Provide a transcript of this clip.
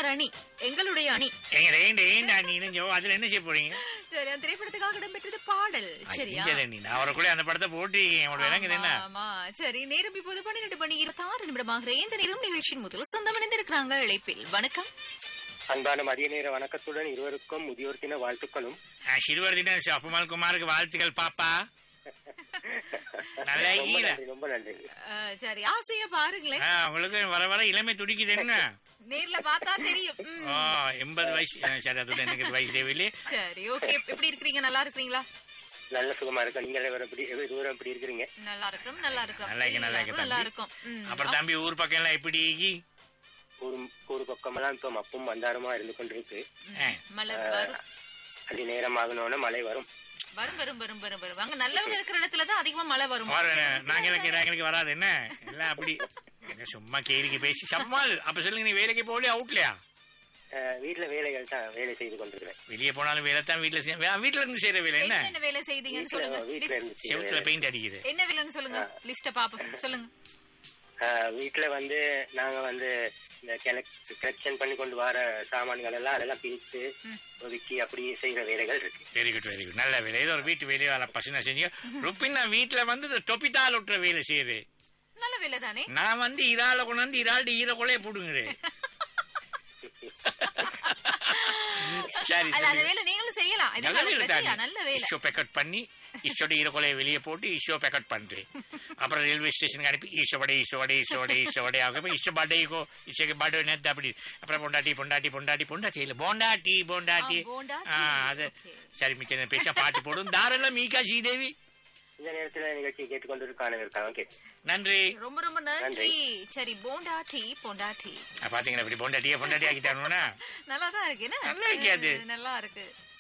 கலைஞர் அணி எங்களுடைய அணி எங்க ரெண்டு ஏண்டா நீ நெஞ்சோ அதுல என்ன செய்ய போறீங்க சரி அந்த திரைப்படத்துக்காக இடம்பெற்றது பாடல் சரியா இஞ்சல நீ நான் அவரை கூட அந்த படத்தை போட்டிருக்கேன் உங்களோட விளங்குது என்ன ஆமா சரி நேரம் இப்போது பன்னிரண்டு மணி இருபத்தி ஆறு நிமிடமாக இந்த நேரம் நிகழ்ச்சியின் முதல் சொந்தம் இணைந்திருக்கிறாங்க அழைப்பில் வணக்கம் அன்பான மதிய நேர வணக்கத்துடன் இருவருக்கும் முதியோர் தின வாழ்த்துக்களும் ஆ, சிறுவர் தின அப்பமால் குமாருக்கு வாழ்த்துக்கள் பாப்பா நல்ல ரொம்ப ஈர நன்றி ரொம்ப நன்றி அஹ், சரி ஆசையா பாருங்களேன் ஆ, உங்களுக்கு வர வர இளமை துடிக்குது என்ன நேர்ல பார்த்தா தெரியும் ம். ஆ, எண்பது வயசு ஆ, சரி அது எனக்கு வயசு தேவையில்லை சரி ஓகே எப்படி இருக்கிறீங்க நல்லா இருக்கிறீங்களா நல்ல சுகமா இருக்க நீங்க எல்லாரும் எப்படி இருவரும் எப்படி இருக்கிறீங்க நல்லா இருக்கிறோம் நல்லா இருக்கிறோம் நல்லா இருக்கு நல்லா இருக்கு எல்லாரும் நல்லா தம்பி இருக்கும் ம். அப்புறம் தம்பி ஊர் பக்கம் எல்லாம் எப்படி ஒரு ஒரு பக்கமெல்லாம் இப்போ மப்பும் மந்தாரமா இருந்து கொண்டிருக்கு ஆ, மழை வரும் அதி நேரம் ஆகணும்னா மழை வரும் வரும் வரும் வரும் வரும் வரும் அங்க நல்லவங்க இருக்கிற இடத்துல தான் அதிகமா மழை வரும் வர நாங்களுக்கு நாங்களுக்கு வராது என்ன எல்லாம் அப்படி என்ன சும்மா கேலிக்கு பேசி சம்மாள் அப்ப சொல்லுங்க நீ வேலைக்கு போகலையா அவுட்லையா அஹ், வீட்டுல வேலைகள் தான் வேலை செய்து கொண்டிருக்கிறேன் வெளியே போனாலும் வேலை தான் வீட்டுல செய்ய வே- வீட்டுல இருந்து செய்யற வேலை என்ன என்ன வேலை செய்தீங்கன்னு வீட்டுல சொல்லுங்க வீட்டுல List. இருந்து செய்ற செவுத்துல வேலை. பெயிண்ட் அடிக்குது என்ன வேலைன்னு சொல்லுங்க லிஸ்ட பாப்போம் சொல்லுங்க அஹ், வீட்டுல வந்து நாங்க வந்து இந்த கலெக்ஷன் பண்ணி கொண்டு வர சாமான்கள் எல்லாம் அதெல்லாம் பிரித்து ஒதுக்கி அப்படி செய்யற வேலைகள் இருக்கு வெரி குட் வெரி குட் நல்ல வேலை ஏதோ ஒரு வீட்டு வேலையை வேலை பசங்க செஞ்சு ருப்பின் நான் வீட்டுல வந்து இந்த தொப்பித்தால் விட்டுற வேலை செய்யுது நல்ல வேலை தானே நான் வந்து இறால கொண்டாந்து இறால்ட்டு ஈர கொலைய போடுங்கிறேன் சரி அல்ல அந்த சரி வேலை நீங்களும் செய்யலாம் நல்ல வேலை எதிர்காலத்துல செய்யலாம். நல்ல தானே வேலை இஷோ பேக்கெட் பண்ணி இஷோட ஈரக்கொலையை வெளியே போட்டு இஷோ பேக்கெட் பண்றேன் அப்புறம் ரயில்வே ஸ்டேஷனுக்கு அனுப்பி ஈஷோ வடை ஈஷோ வடை ஈஷோ வடை ஈஷோ வடை ஆகும் இஷோ படைக்கோ இஷோக்கு படை நேத்து அப்படி அப்புறம் பொண்டாட்டி பொண்டாட்டி பொண்டாட்டி பொண்டாட்டி இல்ல போண்டாட்டி போண்டாட்டி ஆ, போண்டாட்டி. ஆ அது Okay. சரி மிச்சம் பேச பாட்டு போடும் தாராளம் மீகா ஸ்ரீதேவி இந்த நேரத்துல நிகழ்ச்சியை கேட்டுக்கொண்டிருக்கான இருக்காங்க ஓகே நன்றி ரொம்ப ரொம்ப நன்றி சரி போண்டா டீ போண்டா டீ பாத்தீங்களா இப்படி பொண்டாட்டியே பொண்டாட்டி ஆக்கிட்டானுனா நல்லா தான் இருக்கு என்ன நல்லா இருக்கு அது. நல்லா இருக்கு